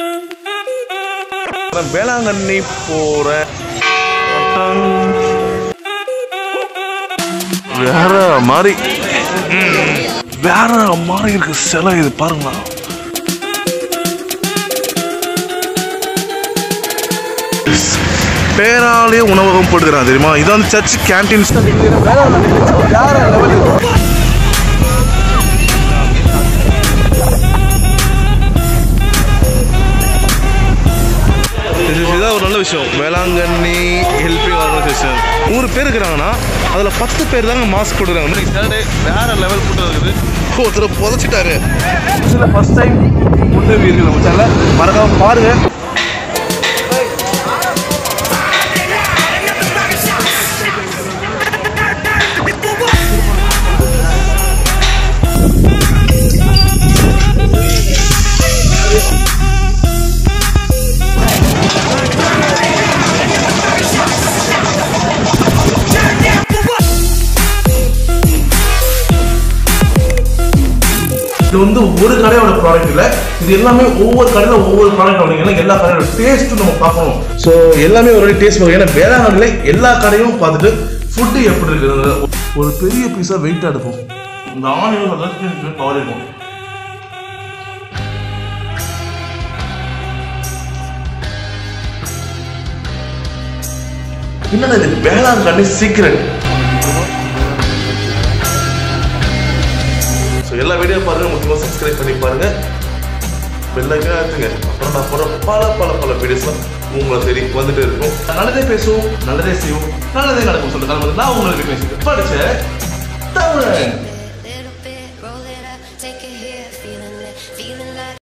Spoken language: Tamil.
நான் வேளாங்கண்ணி போற வேற மாதிரி ம், வேற மாதிரி இருக்கு சிலை இது பாருங்களா பேராலே உணவகம் போட்டுக்கிறான் தெரியுமா இது வந்து சர்ச் கேன்டீன் வேற லெவல் இதுதான் ஒரு நல்ல விஷயம் வேளாங்கண்ணி ஹெல்பிங் ஆர்கனைசேஷன் நூறு பேர் இருக்கிறாங்கன்னா அதில் பத்து பேர் தாங்க மாஸ்க் கொடுக்குறாங்க சாட்டர்டே வேற லெவல் ஃபுட்டு இருக்குது ஒருத்தர் புதைச்சிட்டாரு இதில் ஃபஸ்ட் டைம் ஃபுட்டு இருக்குது நம்ம சேனல் மறக்காம பாருங்க இது வந்து ஒரு கடையோட ப்ராடக்ட் இல்லை இது எல்லாமே ஒவ்வொரு கடையில் ஒவ்வொரு ப்ராடக்ட் வாங்கிங்கன்னா எல்லா கடையோட டேஸ்ட்டும் நம்ம பார்க்கணும் ஸோ எல்லாமே ஒரு டேஸ்ட் பார்க்கணும் ஏன்னா வேளாங்கண்ணில் எல்லா கடையும் பார்த்துட்டு ஃபுட்டு எப்படி இருக்குது ஒரு பெரிய பீஸாக வெயிட்டாக இருக்கும் இந்த ஆனியன் பவர் இருக்கும் என்னடா இது வேளாங்கண்ணி சீக்கிரம் ஸோ எல்லா வீடியோ பாருங்க முக்கியமாக சப்ஸ்கிரைப் பண்ணி பாருங்க பெல்லைக்கா எடுத்துங்க அப்புறம் நான் போகிற பல பல பல வீடியோஸ்லாம் உங்களை தேடி வந்துட்டு இருக்கும் நல்லதே பேசுவோம் நல்லதே செய்வோம் நல்லதே நடக்கும் சொல்லிட்டு நான் உங்களுக்கு பேசிட்டு படிச்ச தமிழன்